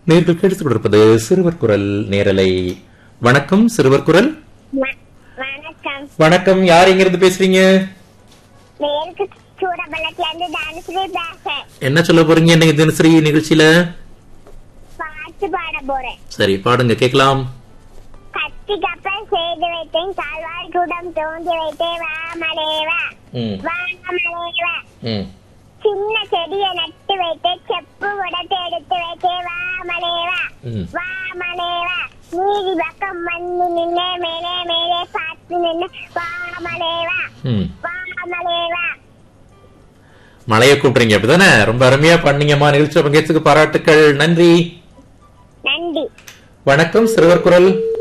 நேர்கள் கேட்டுக் கொண்டிருப்பது சிறுவர் குரல் நேரலை வணக்கம் சிறுவர் குரல் வ- வணக்கம் வணக்கம் யார் இங்கிருந்து பேசுறீங்க மேற்கு சூரபலத்துல இருந்து தனுஸ்ரீ பேசுறேன் என்ன சொல்ல போறீங்க இன்னைக்கு தினசரி நிகழ்ச்சியில பாட்டு பாட போறேன் சரி பாடுங்க கேட்கலாம் கத்தி கப்பல் செய்து வைத்தேன் கால்வாய் கூடம் தோண்டி வைத்தேன் வா மலேவா ம், வா மலேவா ம், சின்ன செடியை நட்டு வைத்தேன் செப்பு உடத்தை எடுத்து வைத்தேன் வா மலேவா ம். வா மலேவா நீதி பக்கம் வந்து நின்று மேலே மேலே பார்த்து நின்று வா மலேவா ம். வா மலேவா மழையை கூப்பிடுறீங்க அப்படிதானே ரொம்ப அருமையா பண்ணீங்கம்மா நிகழ்ச்சியில் பங்கேற்றதுக்கு பாராட்டுக்கள் நன்றி நன்றி வணக்கம் சிறுவர் குரல்